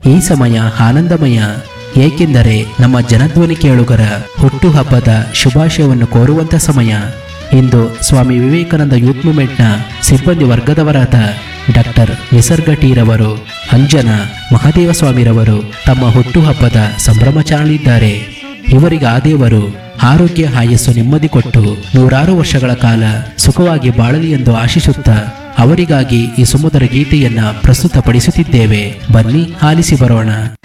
ಈ ಸಮಯ ಆನಂದಮಯ ಏಕೆಂದರೆ ನಮ್ಮ ಜನಧ್ವನಿ ಕೇಳುಗರ ಹುಟ್ಟುಹಬ್ಬದ ಶುಭಾಶಯವನ್ನು ಕೋರುವಂತ ಸಮಯ ಇಂದು ಸ್ವಾಮಿ ವಿವೇಕಾನಂದ ಯೂತ್ ಮೂವ್ಮೆಂಟ್ನ ಸಿಬ್ಬಂದಿ ವರ್ಗದವರಾದ ಡಾಕ್ಟರ್ ನಿಸರ್ಗ ಟೀರವರು ಅಂಜನಾ ಮಹಾದೇವ ಸ್ವಾಮಿರವರು ತಮ್ಮ ಹುಟ್ಟುಹಬ್ಬದ ಸಂಭ್ರಮಾಚರಣೆಯಲ್ಲಿದ್ದಾರೆ ಇವರಿಗೆ ಆ ದೇವರು ಆರೋಗ್ಯ ಆಯಸ್ಸು ನೆಮ್ಮದಿ ಕೊಟ್ಟು ನೂರಾರು ವರ್ಷಗಳ ಕಾಲ ಸುಖವಾಗಿ ಬಾಳಲಿ ಎಂದು ಆಶಿಸುತ್ತಾ ಅವರಿಗಾಗಿ ಈ ಸುಮಧುರ ಗೀತೆಯನ್ನ ಪ್ರಸ್ತುತಪಡಿಸುತ್ತಿದ್ದೇವೆ ಬನ್ನಿ ಆಲಿಸಿ ಬರೋಣ